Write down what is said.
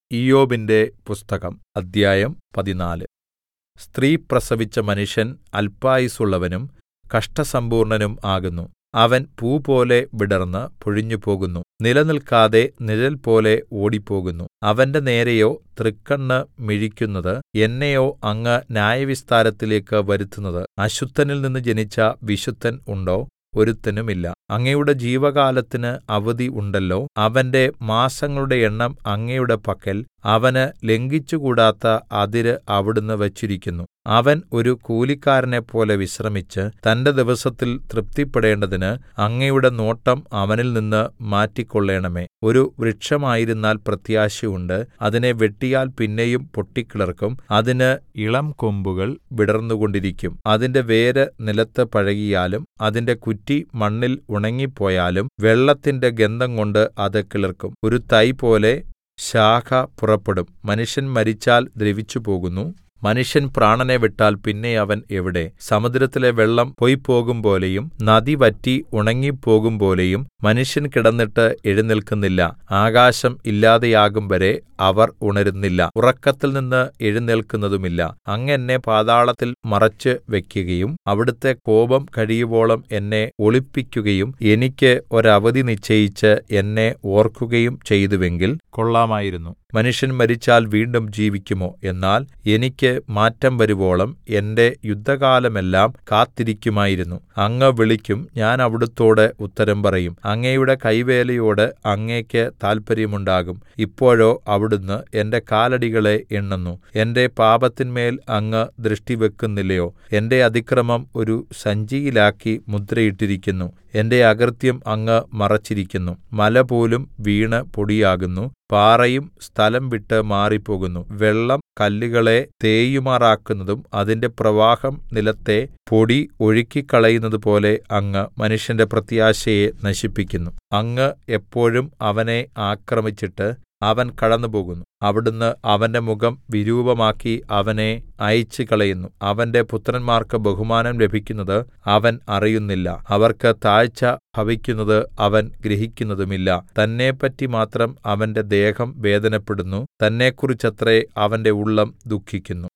ഇയ്യോബിന്റെ പുസ്തകം അദ്ധ്യായം പതിനാല് സ്ത്രീ പ്രസവിച്ച മനുഷ്യൻ അല്പായുസ്സുള്ളവനും കഷ്ടസമ്പൂർണ്ണനും ആകുന്നു അവൻ പൂപോലെ വിടർന്ന് പൊഴിഞ്ഞുപോകുന്നു നിലനിൽക്കാതെ നിഴൽപോലെ ഓടിപ്പോകുന്നു അവന്റെ നേരെയോ തൃക്കണ്ണ് മിഴിക്കുന്നത് എന്നെയോ അങ്ങ് ന്യായവിസ്താരത്തിലേക്ക് വരുത്തുന്നത് അശുദ്ധനിൽനിന്ന് ജനിച്ച വിശുദ്ധൻ ഉണ്ടോ ഒരുത്തനുമില്ല അങ്ങയുടെ ജീവകാലത്തിന് അവധി ഉണ്ടല്ലോ അവന്റെ മാസങ്ങളുടെ എണ്ണം അങ്ങയുടെ പക്കൽ അവന് ലംഘിച്ചുകൂടാത്ത അതിര് അവിടുന്ന് വച്ചിരിക്കുന്നു അവൻ ഒരു കൂലിക്കാരനെപ്പോലെ വിശ്രമിച്ച് തന്റെ ദിവസത്തിൽ തൃപ്തിപ്പെടേണ്ടതിന് അങ്ങയുടെ നോട്ടം അവനിൽ നിന്ന് മാറ്റിക്കൊള്ളേണമേ ഒരു വൃക്ഷമായിരുന്നാൽ പ്രത്യാശയുണ്ട് അതിനെ വെട്ടിയാൽ പിന്നെയും പൊട്ടിക്കിളിർക്കും അതിന് ഇളംകൊമ്പുകൾ വിടർന്നുകൊണ്ടിരിക്കും അതിന്റെ വേര് നിലത്ത് പഴകിയാലും അതിന്റെ കുറ്റി മണ്ണിൽ ഉണങ്ങിപ്പോയാലും വെള്ളത്തിന്റെ ഗന്ധംകൊണ്ട് അത് കിളിർക്കും ഒരു തൈ പോലെ ശാഖ പുറപ്പെടും മനുഷ്യൻ മരിച്ചാൽ ദ്രവിച്ചുപോകുന്നു മനുഷ്യൻ പ്രാണനെ വിട്ടാൽ പിന്നെ അവൻ എവിടെ സമുദ്രത്തിലെ വെള്ളം പൊയ്പോകുംപോലെയും നദി വറ്റി ഉണങ്ങിപ്പോകുംപോലെയും മനുഷ്യൻ കിടന്നിട്ട് എഴുന്നേൽക്കുന്നില്ല ആകാശം ഇല്ലാതെയാകും വരെ അവർ ഉണരുന്നില്ല ഉറക്കത്തിൽനിന്ന് എഴുന്നേൽക്കുന്നതുമില്ല അങ്ങ് എന്നെ പാതാളത്തിൽ മറച്ച് വെക്കുകയും അവിടുത്തെ കോപം കഴിയുവോളം എന്നെ ഒളിപ്പിക്കുകയും എനിക്ക് ഒരവധി നിശ്ചയിച്ച് എന്നെ ഓർക്കുകയും ചെയ്തുവെങ്കിൽ കൊള്ളാമായിരുന്നു മനുഷ്യൻ മരിച്ചാൽ വീണ്ടും ജീവിക്കുമോ എന്നാൽ എനിക്ക് മാറ്റം വരുവോളം എന്റെ യുദ്ധകാലമെല്ലാം കാത്തിരിക്കുമായിരുന്നു അങ്ങ് വിളിക്കും ഞാൻ അവിടുത്തോട് ഉത്തരം പറയും അങ്ങയുടെ കൈവേലയോട് അങ്ങേക്ക് താല്പര്യമുണ്ടാകും ഇപ്പോഴോ അവിടുന്ന് എന്റെ കാലടികളെ എണ്ണുന്നു എന്റെ പാപത്തിന്മേൽ അങ്ങ് ദൃഷ്ടിവെക്കുന്നില്ലയോ എന്റെ അതിക്രമം ഒരു സഞ്ചിയിലാക്കി മുദ്രയിട്ടിരിക്കുന്നു എന്റെ അകൃത്യം അങ്ങ് മറച്ചിരിക്കുന്നു മലപോലും വീണ് പൊടിയാകുന്നു പാറയും സ്ഥലം വിട്ട് മാറിപ്പോകുന്നു വെള്ളം കല്ലുകളെ തേയുമാറാക്കുന്നതും അതിന്റെ പ്രവാഹം നിലത്തെ പൊടി ഒഴുക്കിക്കളയുന്നതുപോലെ അങ്ങ് മനുഷ്യന്റെ പ്രത്യാശയെ നശിപ്പിക്കുന്നു അങ്ങ് എപ്പോഴും അവനെ ആക്രമിച്ചിട്ട് അവൻ കടന്നുപോകുന്നു അവിടുന്ന് അവന്റെ മുഖം വിരൂപമാക്കി അവനെ അയച്ചുകളയുന്നു അവന്റെ പുത്രന്മാർക്ക് ബഹുമാനം ലഭിക്കുന്നത് അവൻ അറിയുന്നില്ല അവർക്ക് താഴ്ച ഭവിക്കുന്നത് അവൻ ഗ്രഹിക്കുന്നതുമില്ല തന്നെപ്പറ്റി മാത്രം അവന്റെ ദേഹം വേദനപ്പെടുന്നു തന്നെക്കുറിച്ചത്രേ അവന്റെ ഉള്ളം ദുഃഖിക്കുന്നു